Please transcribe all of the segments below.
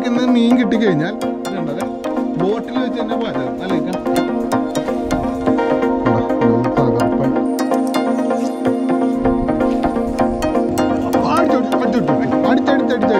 നമുക്ക് ഇന്ന് മീൻ കിട്ടിക്കഴിഞ്ഞാൽ ഇതുണ്ടല്ലേ ബോട്ടിൽ വെച്ച് തന്നെ പാചകം അല്ലേ ഇക്ക? ആ, ഇത് തകർപ്പൻ. അടിച്ചോടി, അടിച്ചോടി, അടിച്ചടിച്ചടിച്ചടിച്ചടിച്ചടി.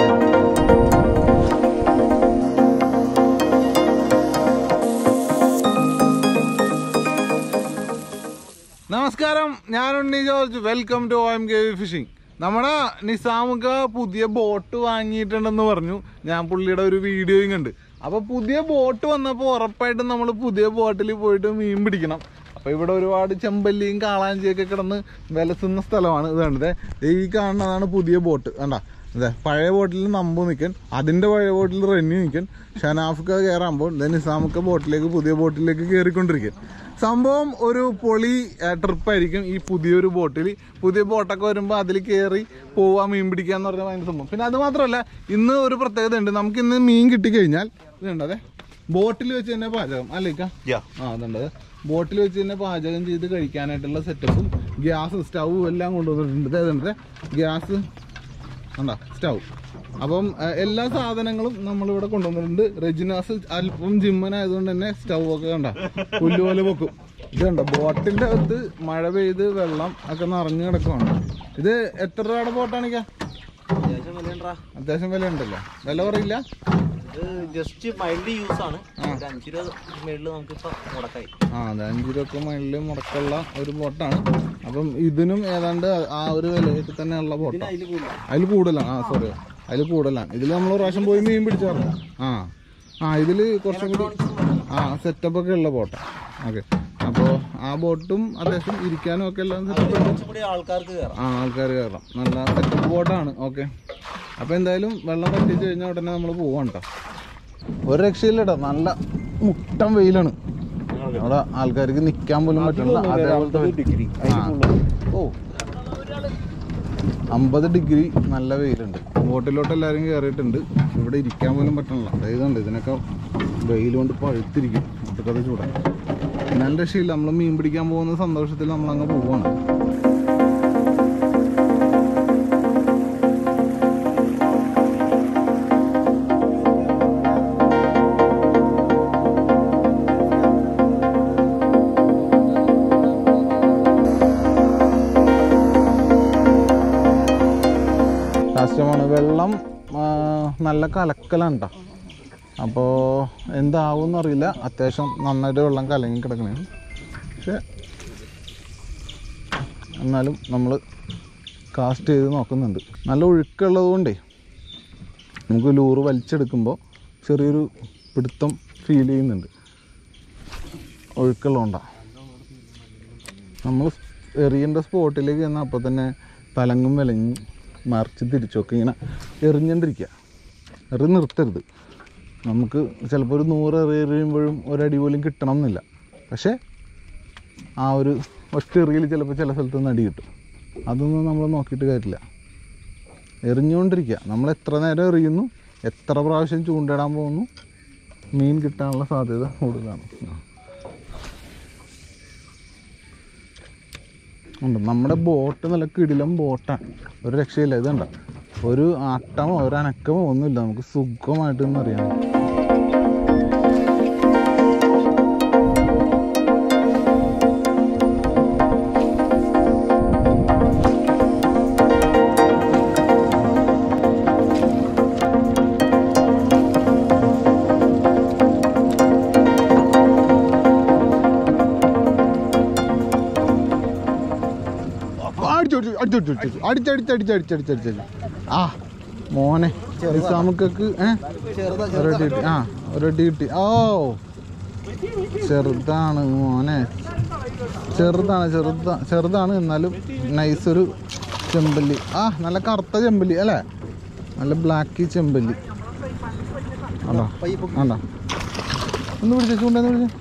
നമസ്കാരം ഞാനുണ്ണി George welcome to O M K V fishing നമ്മുടെ നിസാമുക്ക പുതിയ ബോട്ട് വാങ്ങിയിട്ടുണ്ടെന്ന് പറഞ്ഞു ഞാൻ പുള്ളിയുടെ ഒരു വീഡിയോയും കണ്ട് അപ്പൊ പുതിയ ബോട്ട് വന്നപ്പോൾ ഉറപ്പായിട്ടും നമ്മൾ പുതിയ ബോട്ടിൽ പോയിട്ട് മീൻ പിടിക്കണം അപ്പൊ ഇവിടെ ഒരുപാട് ചെമ്പല്ലിയും കാളാഞ്ചിയൊക്കെ കിടന്ന് വിലസുന്ന സ്ഥലമാണ് ഇത് കണ്ടത് ഈ കാണുന്നതാണ് പുതിയ ബോട്ട് കണ്ട അതെ പഴയ ബോട്ടിൽ നമ്പു നിൽക്കൻ അതിന്റെ പഴയ ബോട്ടിൽ റെന്നി നിൽക്കൻ ഷനാഫ്ക്ക കയറാകുമ്പോൾ നിസാമുക്ക ബോട്ടിലേക്ക് പുതിയ ബോട്ടിലേക്ക് കയറിക്കൊണ്ടിരിക്കും സംഭവം ഒരു പൊളി ട്രിപ്പായിരിക്കും ഈ പുതിയൊരു ബോട്ടിൽ പുതിയ ബോട്ടൊക്കെ വരുമ്പോൾ അതിൽ കയറി പോവാ മീൻ പിടിക്കുക എന്ന് പറഞ്ഞാൽ ഭയങ്കര സംഭവം പിന്നെ അത് മാത്രമല്ല ഇന്ന് ഒരു പ്രത്യേകത ഉണ്ട് നമുക്ക് ഇന്ന് മീൻ കിട്ടിക്കഴിഞ്ഞാൽ ഇതുണ്ടതെ ബോട്ടിൽ വെച്ച് തന്നെ പാചകം അല്ലേക്ക ആ അതുണ്ടത് ബോട്ടിൽ വെച്ച് തന്നെ പാചകം ചെയ്ത് കഴിക്കാനായിട്ടുള്ള സെറ്റപ്പും ഗ്യാസ് സ്റ്റൗവും എല്ലാം കൊണ്ടുവന്നിട്ടുണ്ട് ഇതുണ്ട് ഗ്യാസ് കണ്ട സ്റ്റൗ അപ്പം അഹ്, എല്ലാ സാധനങ്ങളും നമ്മളിവിടെ കൊണ്ടുവന്നിട്ടുണ്ട് റെജിനാസ് അല്പം ജിമ്മനായതുകൊണ്ട് തന്നെ സ്റ്റൗ ഒക്കെ കണ്ട പുല്ലുപോലെ വെക്കും ഇത് കണ്ട ബോട്ടിന്റെ അകത്ത് മഴ പെയ്ത് വെള്ളം ഒക്കെ നിറഞ്ഞു കിടക്കുവാണ് ഇത് എത്ര രൂപയുടെ ബോട്ടാണിക്കാ അത്യാവശ്യം വിലയുണ്ടാ അത്യാവശ്യം വില ഉണ്ടല്ലോ വില പറയില്ല ഇത് ജസ്റ്റ് മൈൽഡ് യൂസ് ആണ് ഒരു അഞ്ച് രൂപ മേളിൽ നമുക്ക് ഇപ്പൊ മുടക്കായി ആ അത് അഞ്ച് രൂപ മൈലില് മുടക്കുള്ള ഒരു ബോട്ടാണ് അപ്പം ഇതിനും ഏതാണ്ട് ആ ഒരു വിലയൊക്കെ തന്നെയുള്ള ബോട്ടാണ് അതിൽ കൂടുതൽ അതിൽ കൂടുതലാണ് ആ സോറി അതിൽ കൂടുതലാണ് ഇതിൽ നമ്മൾ ഒരു പ്രാവശ്യം പോയി മീൻ പിടിച്ചായിരുന്നു ആ ആ ഇതിൽ കുറച്ചും കൂടി ആ സെറ്റപ്പ് ഒക്കെ ഉള്ള ബോട്ടാണ് ഓക്കെ അപ്പോൾ ആ ബോട്ടും അത്യാവശ്യം ഇരിക്കാനും ഒക്കെ എല്ലാം സെറ്റപ്പ് ഉണ്ട് കുറച്ചും കൂടി ആൾക്കാർക്ക് കയറാം ആ ആൾക്കാർ കയറാം നല്ല സെറ്റപ്പ് ബോട്ടാണ് ഓക്കെ അപ്പോൾ എന്തായാലും വെള്ളം പറ്റിച്ച് കഴിഞ്ഞാൽ ഉടനെ നമ്മൾ പോവാം കേട്ടോ ഒരു രക്ഷയില്ലട്ടോ നല്ല മുട്ടം വെയിലാണ് അവിടെ ആൾക്കാർക്ക് നിൽക്കാൻ പോലും പറ്റില്ല അതേപോലത്തെ ഡിഗ്രി ആ. ഓ അമ്പത് ഡിഗ്രി നല്ല വെയിലുണ്ട് ബോട്ടിലോട്ട് എല്ലാവരും കയറിയിട്ടുണ്ട് ഇവിടെ ഇരിക്കാൻ പോലും പറ്റണില്ല അതായതുണ്ട് ഇതിനൊക്കെ വെയിൽ കൊണ്ട് പഴുത്തിരിക്കും ഒട്ടുക്കത് ചൂടാണ് നല്ല രക്ഷയില്ല നമ്മൾ മീൻ പിടിക്കാൻ പോകുന്ന സന്തോഷത്തിൽ നമ്മൾ അങ്ങ് പോവാണ് കഷ്ടമാണ് വെള്ളം ആ, നല്ല കലക്കലാണ് കേട്ടോ അപ്പോൾ എന്താവും അറിയില്ല അത്യാവശ്യം നന്നായിട്ട് വെള്ളം കലങ്ങി കിടക്കണേ പക്ഷെ എന്നാലും നമ്മൾ കാസ്റ്റ് ചെയ്ത് നോക്കുന്നുണ്ട് നല്ല ഒഴുക്കുള്ളത് കൊണ്ടേ നമുക്ക് ലൂറ് വലിച്ചെടുക്കുമ്പോൾ ചെറിയൊരു പിടുത്തം ഫീൽ ചെയ്യുന്നുണ്ട് ഒഴുക്കുള്ളതുകൊണ്ടാണ് നമ്മൾ എറിയേണ്ട സ്പോട്ടിലേക്ക് ചെന്നാൽ അപ്പോൾ തന്നെ തലങ്ങും വിലങ്ങും മറിച്ച് തിരിച്ചൊക്കെ ഇങ്ങനെ എറിഞ്ഞോണ്ടിരിക്കുക എറി നിർത്തരുത് നമുക്ക് ചിലപ്പോൾ ഒരു നൂറ് എറി എറിയുമ്പോഴും ഒരടി പോലും കിട്ടണം എന്നില്ല പക്ഷേ ആ ഒരു ഒറ്റ എറിയിൽ ചിലപ്പോൾ ചില സ്ഥലത്ത് നിന്ന് അടി കിട്ടും അതൊന്നും നമ്മൾ നോക്കിയിട്ട് കാര്യമില്ല എറിഞ്ഞുകൊണ്ടിരിക്കുക നമ്മൾ എത്ര നേരം എറിയുന്നു എത്ര പ്രാവശ്യം ചൂണ്ടിടാൻ പോകുന്നു മീൻ കിട്ടാനുള്ള സാധ്യത കൂടുതലാണ് ആ. ഉണ്ട് നമ്മുടെ ബോട്ട് നല്ല കിടിലം ബോട്ടാണ് ഒരു രക്ഷയില്ല ഇതുണ്ട ഒരു ആട്ടമോ ഒരു അനക്കമോ ഒന്നുമില്ല നമുക്ക് സുഖമായിട്ട് ഇന്ന് അറിയാം അടിച്ചടിച്ച് അടിച്ചടിച്ച് അടിച്ചടിച്ച് അടിച്ചടിച്ച് ആ മോനെ നിസാമുക്കക്ക് ഏ ചെറുതാ ഒരടി കിട്ടി ആ ഒരടി കിട്ടി ഓ ചെറുതാണ് മോനെ ചെറുതാണ് ചെറുതാ ചെറുതാണ് എന്നാലും നൈസ് ഒരു ചെമ്പല്ലി ആ നല്ല കറുത്ത ചെമ്പല്ലി അല്ലേ നല്ല ബ്ലാക്കി ചെമ്പല്ലി ആണോ ആണോ ഒന്ന് പിടിച്ച ചൂണ്ടെന്ന് പിടിച്ച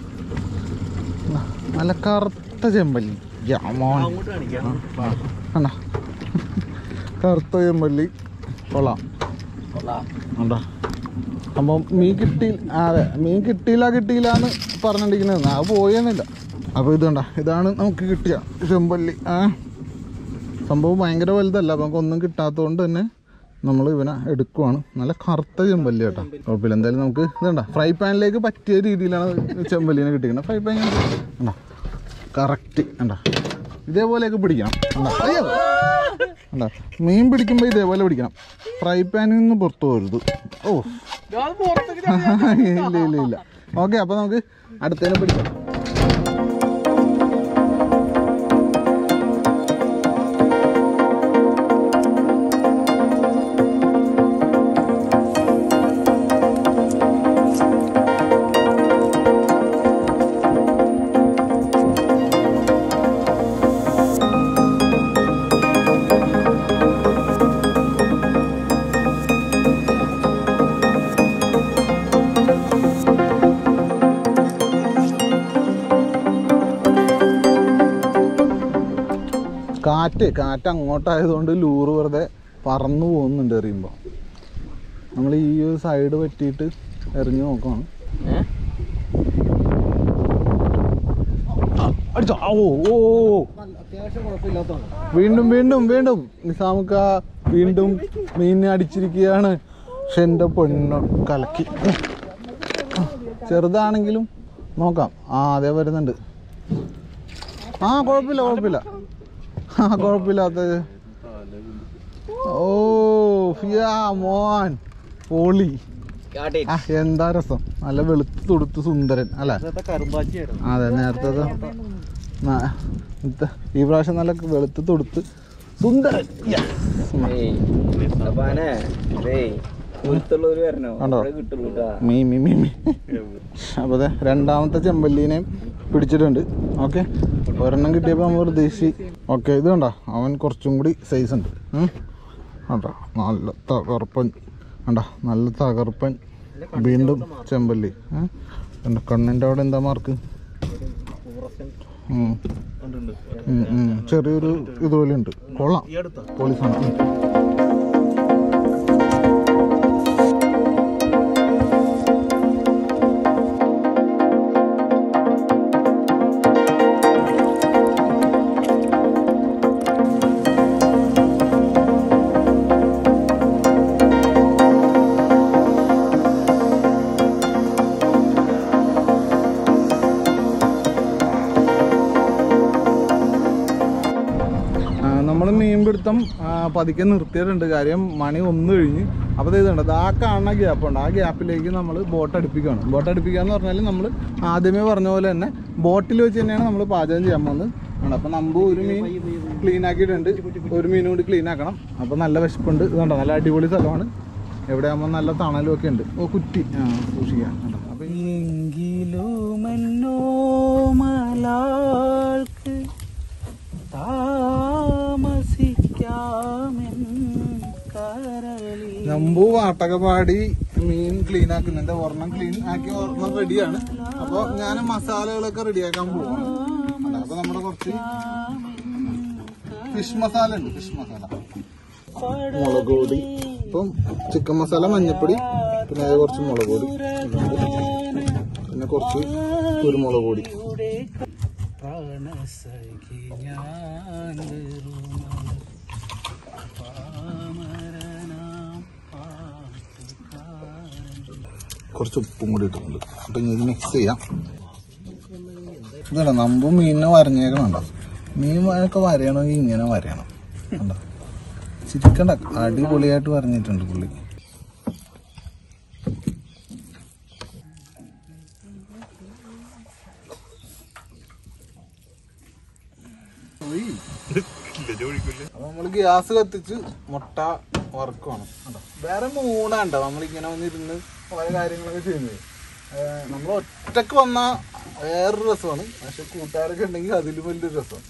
നല്ല കറുത്ത ചെമ്പല്ലി യാ മോനെ അങ്ങോട്ട് കാണിക്കാം ആണോ കറുത്ത ചെമ്പല്ലി കൊള്ളാം കൊള്ളാം ഉണ്ടോ അപ്പം മീൻ കിട്ടി ആ, അതെ മീൻ കിട്ടിയില്ല കിട്ടിയില്ല എന്ന് പറഞ്ഞിരിക്കുന്നത് അത് പോയെന്നില്ല അപ്പോൾ ഇത് കണ്ട ഇതാണ് നമുക്ക് കിട്ടിയ ചെമ്പല്ലി ആ സംഭവം ഭയങ്കര വലുതല്ല അപ്പം നമുക്ക് ഒന്നും കിട്ടാത്തതുകൊണ്ട് തന്നെ നമ്മൾ ഇവനെ എടുക്കുവാണ് നല്ല കറുത്ത ചെമ്പല്ലി കേട്ടോ കുഴപ്പമില്ല എന്തായാലും നമുക്ക് ഇതുണ്ട ഫ്രൈ പാനിലേക്ക് പറ്റിയ രീതിയിലാണ് ചെമ്പല്ലിനെ കിട്ടിക്കുന്നത് ഫ്രൈ പാൻ കണ്ടോ കറക്റ്റ് കണ്ടോ ഇതേപോലെയൊക്കെ പിടിക്കണം കണ്ടോ അയ്യോ കണ്ടോ മീൻ പിടിക്കുമ്പോൾ ഇതേപോലെ പിടിക്കണം ഫ്രൈ പാനിൽ നിന്ന് പുറത്തു പോരുത് ഓ ഇല്ല ഇല്ല ഇല്ല ഓക്കെ അപ്പോൾ നമുക്ക് അടുത്തതിനെ പിടിക്കാം കാറ്റ് കാറ്റ് അങ്ങോട്ടായതുകൊണ്ട് ലൂറ് വെറുതെ പറന്നു പോകുന്നുണ്ട് എറിയുമ്പോൾ നമ്മൾ ഈ ഒരു സൈഡ് പറ്റിയിട്ട് എറിഞ്ഞു നോക്കണം ഏഹ് അടിച്ചോ ആ, ഓ ഓ ഓ. അത്യാവശ്യം കുഴപ്പമില്ലാത്തതാണ് വീണ്ടും വീണ്ടും വീണ്ടും നിസാമുക്ക വീണ്ടും മീനിനെ അടിച്ചിരിക്കുകയാണ് പക്ഷെ എൻ്റെ പൊണ്ണ കലക്കി ചെറുതാണെങ്കിലും നോക്കാം ആ അതേ വരുന്നുണ്ട് ആ കുഴപ്പമില്ല കുഴപ്പമില്ല ആ കുഴപ്പമില്ലാത്തത് ഓ ഫിയാ മോൻ പോളി ആ എന്താ രസം നല്ല വെളുത്ത് തുടുത്ത് സുന്ദരൻ അല്ലേ കറുമ്പാച്ചിയായിരുന്നു അതെ നേരത്തെ ഈ പ്രാവശ്യം നല്ല വെളുത്ത് തുടുത്ത് സുന്ദരൻ Yes. പുറത്തുള്ളവര് വരണോ കണ്ടോ? അവിടെ കിട്ടുള്ളൂ ട്ടാ. മീ മീ മീ മീ അപ്പോൾ അതെ രണ്ടാമത്തെ ചെമ്പല്ലീനെയും പിടിച്ചിട്ടുണ്ട് ഓക്കെ ഒരെണ്ണം കിട്ടിയപ്പോൾ നമ്മൾ പ്രതീക്ഷി ഓക്കെ ഇത് കണ്ടോ അവൻ കുറച്ചും കൂടി സൈസ് ഉണ്ട് ഉം. കണ്ടോ നല്ല തകർപ്പൻ കണ്ടോ നല്ല തകർപ്പൻ വീണ്ടും ചെമ്പല്ലി ഉം. കണ്ടോ കണ്ണിൻ്റെ അവിടെ എന്താ മാർക്ക് ഉം. ഉം, ഉം. ചെറിയൊരു ഇതുപോലെ ഉണ്ട് കൊള്ളാം പോലീസാണ് ഉം. നമ്മൾ മീൻപിടുത്തം ആ, പതുക്കെ നിർത്തിയിട്ടുണ്ട് കാര്യം മണി ഒന്ന് കഴിഞ്ഞ് അപ്പോൾ ഇത് കണ്ടത് ആ കാണുന്ന ഗ്യാപ്പ് ഉണ്ട് ആ ഗ്യാപ്പിലേക്ക് നമ്മൾ ബോട്ട് അടുപ്പിക്കുകയാണ് ബോട്ട് അടുപ്പിക്കുക എന്ന് പറഞ്ഞാൽ നമ്മൾ ആദ്യമേ പറഞ്ഞ പോലെ തന്നെ ബോട്ടിൽ വെച്ച് തന്നെയാണ് നമ്മൾ പാചകം ചെയ്യാൻ പോകുന്നത് ആണ് അപ്പോൾ നമ്പ് ഒരു മീൻ ക്ലീൻ ആക്കിയിട്ടുണ്ട് ഒരു മീനും കൂടി ക്ലീൻ ആക്കണം അപ്പോൾ നല്ല വിശപ്പുണ്ട് ഇതുണ്ടോ നല്ല അടിപൊളി സ്ഥലമാണ് എവിടെ ആകുമ്പോൾ നല്ല തണലും ഒക്കെ ഉണ്ട് ഓ കുറ്റി ആ സൂക്ഷിക്കാം കണ്ടോ അപ്പോൾ എങ്കിലുമെന്നോ മലാൾക്ക് താമസിക്കാമെൻ കരളിൽ നമ്പു പാട്ടൊക്കെ പാടി മീൻ ക്ലീൻ ആക്കുന്നുണ്ട് ഒരെണ്ണം ക്ലീൻ ആക്കി ഒരെണ്ണം റെഡിയാണ് അപ്പൊ ഞാൻ മസാലകളൊക്കെ റെഡിയാക്കാൻ പോവാണ് അല്ല, അപ്പൊ നമ്മുടെ കുറച്ച് ഫിഷ് മസാല ഉണ്ട് ഫിഷ് മസാല മുളക് പൊടി ഇപ്പം ചിക്കൻ മസാല മഞ്ഞപ്പൊടി പിന്നെ അത് കുറച്ച് മുളക് പൊടി ഇതുണ്ട്. പിന്നെ കുറച്ച് കുരുമുളക് പൊടി പ്രാണസഖി ഞാൻ വെറുമൊരു പാമരനാം പാട്ടുകാരൻ. കുറച്ച് ഉപ്പും കൂടി ഇട്ടിട്ടുണ്ട് അപ്പൊ ഇനി ഇത് മിക്സ് ചെയ്യാം ഇതല്ല നമ്പ് മീനിനെ വരഞ്ഞേക്കണുണ്ടോ മീൻ ഒക്കെ വരയണമെങ്കിൽ ഇങ്ങനെ വരയണം കണ്ടോ ചിരിക്കണ്ട അടിപൊളിയായിട്ട് വരഞ്ഞിട്ടുണ്ട് പുള്ളി അപ്പൊ നമ്മള് ഗ്യാസ് കത്തിച്ച് മുട്ട വറുക്കുവാണ് കണ്ടോ വേറെ മൂടാണ്ടോ നമ്മളിങ്ങനെ വന്നിരുന്ന് പല കാര്യങ്ങളൊക്കെ ചെയ്യുന്നത് നമ്മൾ ഒറ്റക്ക് വന്ന വേറൊരു രസമാണ് പക്ഷെ കൂട്ടുകാരൊക്കെ ഉണ്ടെങ്കിൽ അതിലും വലിയൊരു രസമാണ്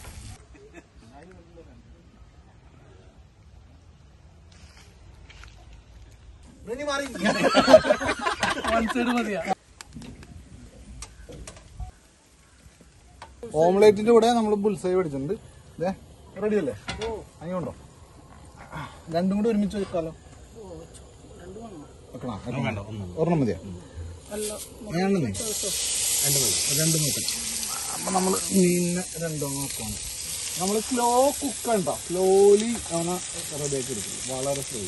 ഓംലേറ്റിന്റെ കൂടെ നമ്മൾ ബുൾസൈ മേടിച്ചിട്ടുണ്ട് ഇതേ റെഡി അല്ലേ അങ്ങോട്ടോ രണ്ടും കൂടി ഒരുമിച്ച് വെക്കാലോ വെക്കണോ ഒരെണ്ണം മതിയോ രണ്ടും മതി രണ്ട് നോക്കാം അപ്പൊ നമ്മള് മീനിനെ രണ്ടോ നോക്കുവാണ് നമ്മൾ സ്ലോ കുക്ക് ഉണ്ടോ സ്ലോലി ആണ് റെഡിയാക്കി എടുക്കും വളരെ സ്ലോ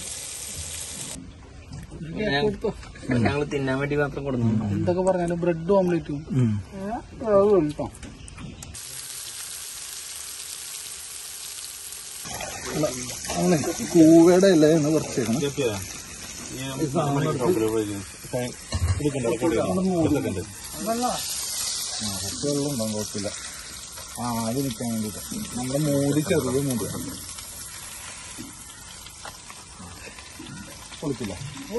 ഞങ്ങൾ തിന്നാൻ വേണ്ടി മാത്രം കൊടുക്കുന്നു എന്തൊക്കെ പറഞ്ഞാലും ബ്രെഡ് ഓംലെറ്റും കേട്ടോ അങ്ങനെ കൂവയുടെ ഇലയാണ് കുറച്ചേക്കണം വെള്ളം ഉണ്ടാവും കുഴപ്പമില്ല ആ അത് നിൽക്കാൻ വേണ്ടിട്ട് നമ്മുടെ മൂടി ചെറിയ മൂടി പൊളിക്കില്ല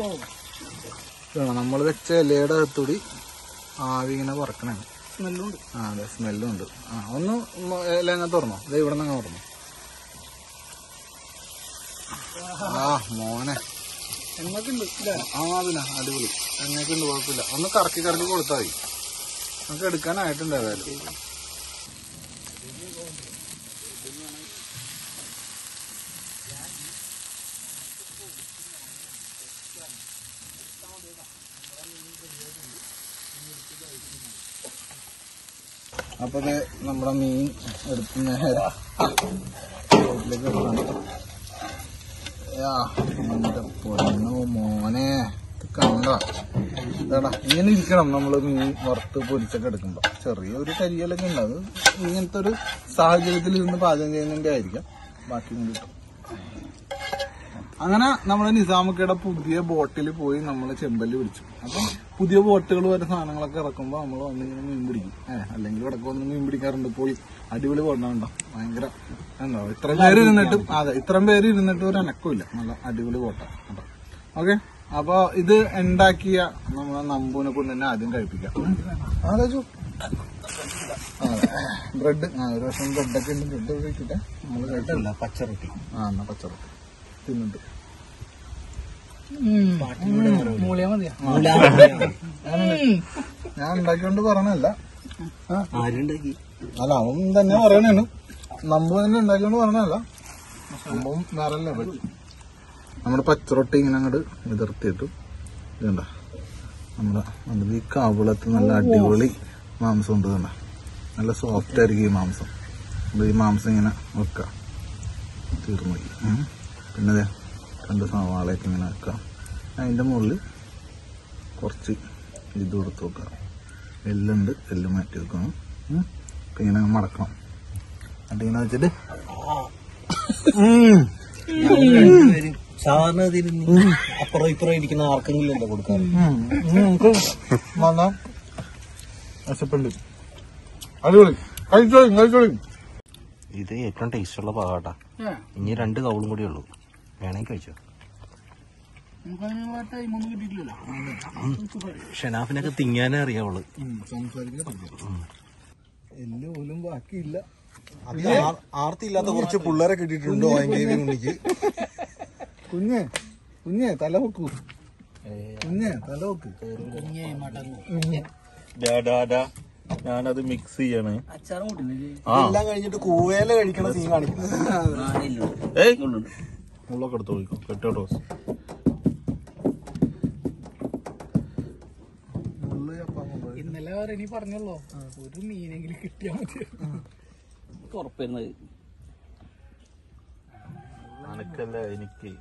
നമ്മൾ വെച്ച ഇലയുടെ അകത്തൂടി ആവി ഇങ്ങനെ പറക്കണേ സ്മെല്ലുണ്ട് ആ അതെ സ്മെല്ലും ഉണ്ട് ആ ഒന്ന് മ- ഇല അങ്ങ് തുറന്നോ ഇത് ഇവിടെ നിന്ന് തുറന്നോ ആ മോനെ ആ പിന്നെ അടിപൊളി എണ്ണയൊക്കെ ഉണ്ട് കുഴപ്പമില്ല ഒന്ന് കറക്കി കറക്കി കൊടുത്താൽ മതി നമുക്ക് എടുക്കാനായിട്ടുണ്ട് ഏതായാലും അപ്പൊ ഇത് നമ്മുടെ മീൻ എടുത്ത് നേരെ ബോട്ടിലേക്ക് വെക്കണം യാ, എന്റെ പൊന്നോ മോനെ ഇത് കണ്ട ഇതാടാ ഇങ്ങനെ ഇരിക്കണം നമ്മള് മീൻ വറുത്ത് പൊരിച്ചൊക്കെ എടുക്കുമ്പോ ചെറിയൊരു കരിയലൊക്കെ ഉണ്ട് അത് ഇങ്ങനത്തെ ഒരു സാഹചര്യത്തിൽ ഇരുന്ന് പാചകം ചെയ്യുന്നതിന്റെ ആയിരിക്കാം ബാക്കി കൊണ്ട് കിട്ടും അങ്ങനെ നമ്മുടെ നിസാമുക്കയുടെ പുതിയ ബോട്ടിൽ പോയി നമ്മൾ ചെമ്പല്ലി പിടിച്ചു അപ്പം പുതിയ ബോട്ടുകൾ വരുന്ന സാധനങ്ങളൊക്കെ ഇറക്കുമ്പോൾ നമ്മൾ വന്നിങ്ങനെ മീൻ പിടിക്കും ഏഹ് അല്ലെങ്കിൽ ഇവിടെ വന്ന് മീൻ പിടിക്കാറുണ്ട് പോയി അടിപൊളി ബോട്ടാണ്ടോ ഭയങ്കര എന്താ ഇത്രയും പേര് ഇരുന്നിട്ടും അതെ ഇത്രയും പേര് ഇരുന്നിട്ട് ഒരു അനക്കമില്ല നല്ല അടിപൊളി ബോട്ടാണ് കേട്ടോ ഓക്കെ അപ്പൊ ഇത് ഉണ്ടാക്കിയ നമ്മളെ നമ്പൂനെ കൊണ്ട് തന്നെ ആദ്യം കഴിപ്പിക്കാം അതെ ബ്രെഡ് ആ ഒരു വർഷം ബ്രെഡൊക്കെ ഉണ്ട് ബ്രെഡ് കഴിക്കട്ടെ നമ്മൾ കഴിച്ചില്ല പച്ചറൊട്ടി ആ എന്നാ പച്ചറൊട്ടി തിന്നുണ്ട് ഞാൻ ഉണ്ടാക്കിക്കൊണ്ട് പറയണല്ല ആരുണ്ടാക്കി അല്ല അവൻ തന്നെ പറയണേണ് നമ്മ തന്നെ ഉണ്ടാക്കിക്കൊണ്ട് പറയണല്ല സംഭവം വേറെ ലെവൽ നമ്മുടെ പച്ചറൊട്ടി ഇങ്ങനെ അങ്ങോട്ട് വിതർത്തിയിട്ട് ഇതുണ്ട നമ്മുടെ നമ്മുടെ ഈ കാവിളത്ത് നല്ല അടിപൊളി മാംസം ഉണ്ട് കണ്ട നല്ല സോഫ്റ്റ് ആയിരിക്കും ഈ മാംസം അപ്പൊ ഈ മാംസം ഇങ്ങനെ വെക്കാം തീർന്നു പോയി. ഉം. പിന്നെ ദേ രണ്ട് സവാളയൊക്കെ ഇങ്ങനെ വെക്കാം അതിൻ്റെ മുകളിൽ കുറച്ച് ഇത് കൊടുത്ത് വെക്കാം എല്ലുണ്ട് എല്ല് മാറ്റി വെക്കണം ഉം. അപ്പൊ ഇങ്ങനെ അങ്ങ് മടക്കണം എന്നിട്ട് ഇങ്ങനെ വെച്ചിട്ട് ഉം. സാധാരണ ഇതിൽ അപ്പുറം ഇപ്പുറം ഇരിക്കുന്ന ആർക്കെങ്കിലും അല്ലേ കൊടുക്കാറ് ഉം. ഉം. നമുക്ക് വന്നാ വിശപ്പുണ്ട് അടിപൊളി കഴിച്ചോളി കഴിച്ചോളി ഇത് ഏറ്റവും ടേസ്റ്റ് ഉള്ള പാകാട്ടാ ഇനി രണ്ട് കൗളും കൂടി ഉള്ളൂ വേണമെങ്കിൽ കഴിച്ചോ ഷെനാഫിനൊക്കെ തിങ്ങാനേ അറിയാവുള്ളൂ സംസാരിക്കാൻ എല്ല് പോലും ബാക്കിയില്ല ആർത്തിയില്ലാത്ത കുറച്ച് പിള്ളേരെ കിട്ടിയിട്ടുണ്ട് ഉണ്ണിക്ക് കുഞ്ഞെ കുഞ്ഞെ തല വെക്കൂ കുഞ്ഞെ തല വെക്ക് ഞാനത് മിക്സ് ചെയ്യണേ എല്ലാം കഴിഞ്ഞിട്ട് കൂവേല കഴിക്കണ സീൻ കാണിക്കുന്നത് ഏയ് മുള്ളൊക്കെ എടുത്ത് പോയിക്കോ കെട്ടോട്ടോ ഇന്നലെ ഇനി പറഞ്ഞല്ലോ ഒരു മീനെങ്കിലും കിട്ടിയാൽ മതി ഉറപ്പായിരുന്നത് അനക്കല്ല എനിക്ക്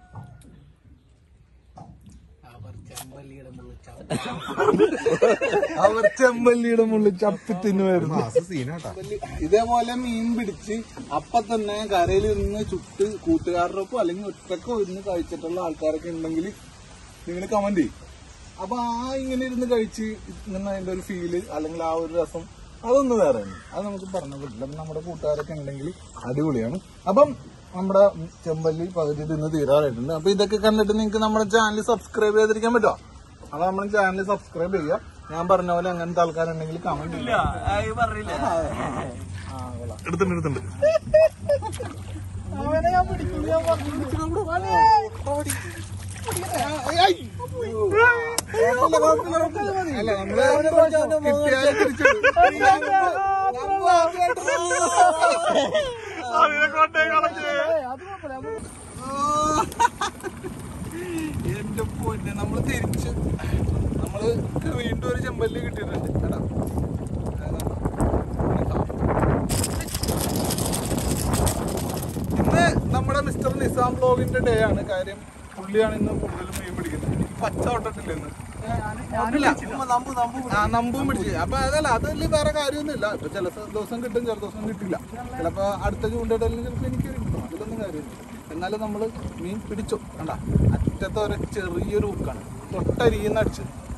അവർ ചെമ്പല്ലിയുടെ മുള്ളിൽ ചപ്പി തിന്നുമായിരുന്നു ഇതേപോലെ മീൻ പിടിച്ച് അപ്പൊ തന്നെ കരയിൽ നിന്ന് ചുട്ട് കൂട്ടുകാരുടെ ഒപ്പം അല്ലെങ്കിൽ ഒറ്റക്കോ ഇരുന്ന് കഴിച്ചിട്ടുള്ള ആൾക്കാരൊക്കെ ഉണ്ടെങ്കിൽ നിങ്ങൾ കമന്റ് ചെയ്യും അപ്പൊ ആ ഇങ്ങനെ ഇരുന്ന് കഴിച്ച് ഇങ്ങനെ അതിന്റെ ഒരു ഫീല് അല്ലെങ്കിൽ ആ ഒരു രസം അതൊന്ന് വേറെ അത് നമുക്ക് പറഞ്ഞു പറ്റില്ല അപ്പൊ നമ്മുടെ കൂട്ടുകാരൊക്കെ ഉണ്ടെങ്കിൽ അടിപൊളിയാണ് അപ്പം നമ്മുടെ ചെമ്പല്ലി പകുതി തിന്ന് തീരാറായിട്ടുണ്ട് അപ്പൊ ഇതൊക്കെ കണ്ടിട്ട് നിങ്ങൾക്ക് നമ്മുടെ ചാനൽ സബ്സ്ക്രൈബ് ചെയ്തിരിക്കാൻ പറ്റുമോ അപ്പൊ നമ്മുടെ ചാനൽ സബ്സ്ക്രൈബ് ചെയ്യുക ഞാൻ പറഞ്ഞ പോലെ അങ്ങനത്തെ ആൾക്കാരുണ്ടെങ്കിൽ കമന്റ് ചെയ്യുക എടുത്തുണ്ട് എടുത്തുണ്ട് അല്ല നമ്മള് കിട്ടിയാലും തിരിച്ചിടും. എന്റെ പൊന്നെ നമ്മള് തിരിച്ച് നമ്മള് വീണ്ടും ഒരു ചെമ്പല്ലി കിട്ടിയിട്ടുണ്ട് എടാ മിസ്റ്റർ നിസാം ബ്ലോഗിന്റെ ഡേ ആണ് കാര്യം പുള്ളിയാണ് ഇന്ന് കൂടുതലും മീൻ പിടിക്കുന്നത് എനിക്ക് പച്ച തൊട്ടിട്ടില്ല ഇന്ന് ഇല്ല. ആ നമ്പും പിടിച്ച് അപ്പൊ അതല്ല അതിൽ വേറെ കാര്യമൊന്നുമില്ല ഇപ്പൊ ചില ദിവസം കിട്ടും ചില ദിവസം കിട്ടില്ല ചിലപ്പോ അടുത്ത ചൂണ്ടയിടലിന് ചിലപ്പോ എനിക്ക് കിട്ടും അതിലൊന്നും കാര്യമില്ല എന്നാലും നമ്മൾ മീൻ പിടിച്ചു കണ്ട അറ്റത്തെ ഒരു ചെറിയൊരു ഹുക്കാണ് തൊട്ടരിയുന്ന അടിച്ച്